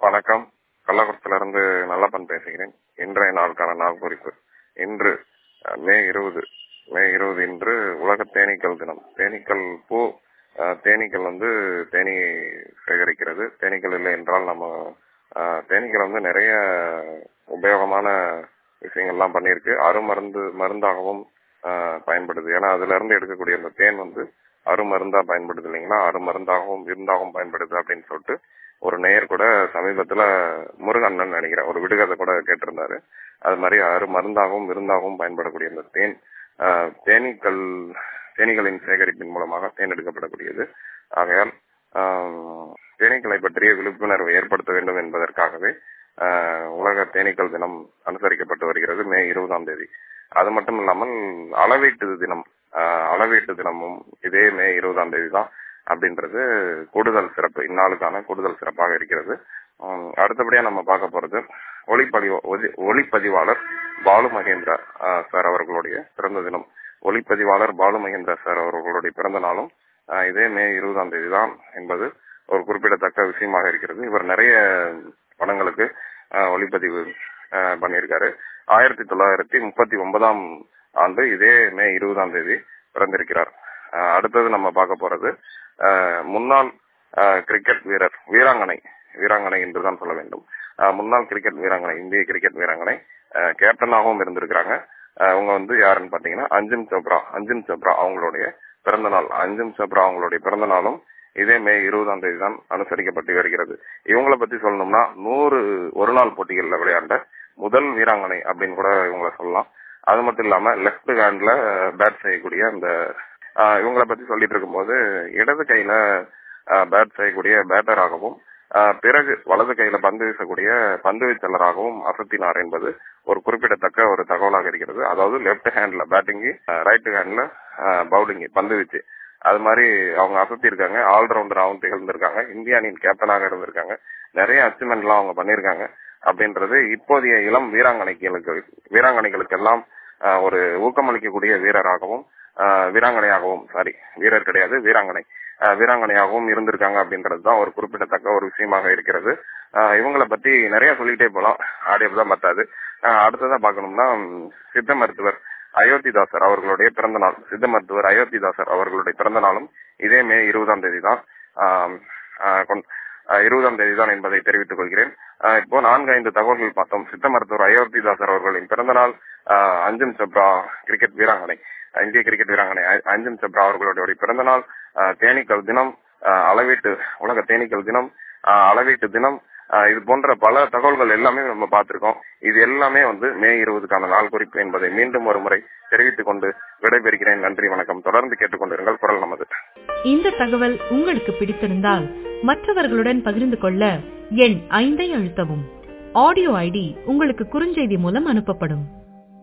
வணக்கம் கள்ளக்குளத்துல இருந்து நல்லப்பன் பேசுகிறேன் இன்றைய நாளுக்கான நாள் குறிப்பு இன்று அஹ், மே இருபது மே இருபது இன்று உலக தேனீக்கள் தினம் தேனீக்கள் பூ அஹ், தேனீக்கள் வந்து தேனி சேகரிக்கிறது தேனீக்கள் இல்லை என்றால் நம்ம அஹ், தேனீக்கள் வந்து நிறைய உபயோகமான விஷயங்கள்லாம் பண்ணியிருக்கு அருமருந்து மருந்தாகவும் அஹ், பயன்படுது ஏன்னா அதுல இருந்து எடுக்கக்கூடிய அந்த தேன் வந்து அருமருந்தா பயன்படுது இல்லைங்களா அருமருந்தாகவும் விருந்தாகவும் பயன்படுது அப்படின்னு சொல்லிட்டு ஒரு நேயர் கூட சமீபத்துல முருகண்ணன் நினைக்கிறேன் ஒரு விடுகதை கூட கேட்டிருந்தாரு அது மாதிரி அரு மருந்தாகவும் விருந்தாகவும் பயன்படக்கூடிய இந்த தேன் ஆஹ், தேனீக்கள் தேனீகளின் சேகரிப்பின் மூலமாக தேன் எடுக்கப்படக்கூடியது ஆகையால் ஆஹ், தேனீக்களை பற்றிய விழிப்புணர்வை ஏற்படுத்த வேண்டும் என்பதற்காகவே ஆஹ், உலக தேனீக்கள் தினம் அனுசரிக்கப்பட்டு வருகிறது மே இருபதாம் தேதி அது மட்டும் இல்லாமல் அளவீட்டு தினம் ஆஹ், அளவீட்டு தினமும் இதே மே இருபதாம் தேதி தான் அப்படின்றது கூடுதல் சிறப்பு இந்நாளுக்கான கூடுதல் சிறப்பாக இருக்கிறது உம், அடுத்தபடியா நம்ம பார்க்க போறது ஒளிப்பதிவு ஒலி- ஒளிப்பதிவாளர் பாலு மகேந்திரா ஆஹ், சார் அவர்களுடைய பிறந்த தினம் ஒளிப்பதிவாளர் பாலு மகேந்திரா சார் அவர்களுடைய பிறந்த நாளும் ஆஹ், இதே மே இருபதாம் தேதி தான் என்பது ஒரு குறிப்பிடத்தக்க விஷயமாக இருக்கிறது இவர் நிறைய படங்களுக்கு ஆஹ், ஒளிப்பதிவு ஆஹ், பண்ணியிருக்காரு ஆயிரத்தி தொள்ளாயிரத்தி முப்பத்தி ஒன்பதாம் ஆண்டு இதே மே இருபதாம் தேதி பிறந்திருக்கிறார் ஆஹ், அடுத்தது நம்ம பார்க்க போறது ஆஹ், முன்னாள் ஆஹ், கிரிக்கெட் வீரர் வீராங்கனை வீராங்கனை என்றுதான் சொல்ல வேண்டும் ஆஹ், முன்னாள் கிரிக்கெட் வீராங்கனை இந்திய கிரிக்கெட் வீராங்கனை ஆஹ், கேப்டனாகவும் இருந்திருக்கிறாங்க ஆஹ், அவங்க வந்து யாருன்னு பாத்தீங்கன்னா அஞ்சும் சோப்ரா அஞ்சும் சோப்ரா அவங்களுடைய பிறந்த நாள் அஞ்சும் சோப்ரா அவங்களுடைய பிறந்த நாளும் இதே மே இருபதாம் தேதி தான் அனுசரிக்கப்பட்டு வருகிறது இவங்களை பத்தி சொல்லணும்னா நூறு ஒரு நாள் போட்டிகள்ல விளையாண்ட முதல் வீராங்கனை அப்படின்னு கூட இவங்கள சொல்லலாம் அது மட்டும் இல்லாம லெஃப்ட் ஹேண்ட்ல பேட் செய்யக்கூடிய அந்த ஆஹ், இவங்களை பத்தி சொல்லிட்டு இருக்கும்போது இடது கையில பேட் செய்யக்கூடிய பேட்டராகவும் ஆஹ், பிறகு வலது கையில பந்து வீசக்கூடிய பந்து வீச்சாளராகவும் அசத்தினார் என்பது ஒரு குறிப்பிடத்தக்க ஒரு தகவலாக இருக்கிறது அதாவது லெஃப்ட் ஹேண்ட்ல பேட்டிங்கு ரைட் ஹேண்ட்ல பவுலிங் பந்து வீச்சு அது மாதிரி அவங்க அசத்தி இருக்காங்க ஆல்ரவுண்டராகவும் திகழ்ந்திருக்காங்க இந்திய அணியின் கேப்டனாக இருந்திருக்காங்க நிறைய அச்சீவ்மெண்ட் எல்லாம் அவங்க பண்ணிருக்காங்க அப்படின்றது இப்போதைய இளம் வீராங்கனைகளுக்கு வீராங்கனைகளுக்கெல்லாம் ஆஹ், ஒரு ஊக்கமளிக்கக்கூடிய வீரராகவும் ஆஹ், வீராங்கனையாகவும் சாரி வீரர் கிடையாது வீராங்கனை ஆஹ், வீராங்கனையாகவும் இருந்திருக்காங்க அப்படின்றது தான் ஒரு குறிப்பிடத்தக்க ஒரு விஷயமாக இருக்கிறது ஆஹ், இவங்களை பத்தி நிறைய சொல்லிட்டே போலாம் ஆடியோ தான் பத்தாது ஆஹ், அடுத்ததா பார்க்கணும்னா ம், சித்த மருத்துவர் அயோத்திதாசர் அவர்களுடைய பிறந்த நாள் சித்த மருத்துவர் அயோத்திதாசர் அவர்களுடைய பிறந்த நாளும் இதே மே இருபதாம் தேதி தான் ஆஹ், ஆஹ், கொண்- ஆஹ், இருபதாம் தேதி தான் என்பதை தெரிவித்துக் கொள்கிறேன் ஆஹ், இப்போ நான்கு ஐந்து தகவல்கள் பார்த்தோம் சித்த மருத்துவர் அயோத்திதாசர் அவர்களின் பிறந்த நாள் ஆஹ், அஞ்சும் சப்ரா கிரிக்கெட் வீராங்கனை இந்திய கிரிக்கெட் வீராங்கனை அ- அஞ்சும் சப்ரா அவர்களுடைய பிறந்த நாள் ஆஹ், தேனீக்கள் தினம் ஆஹ், அளவீட்டு உலக தேனீக்கள் தினம் ஆஹ், அளவீட்டு தினம் ஆஹ், இது போன்ற பல தகவல்கள் எல்லாமே நம்ம பார்த்திருக்கோம் இது எல்லாமே வந்து மே இருபதுக்கான நாள் குறிப்பு என்பதை மீண்டும் ஒரு முறை தெரிவித்துக் கொண்டு விடைபெறுகிறேன் நன்றி வணக்கம் தொடர்ந்து கேட்டுக்கொண்டிருங்கள் குரல் நமது இந்த தகவல் உங்களுக்கு பிடித்திருந்தால் மற்றவர்களுடன் பகிர்ந்து கொள்ள எண் ஐந்தை அழுத்தவும் ஆடியோ ஐடி உங்களுக்கு குறுஞ்செய்தி மூலம் அனுப்பப்படும்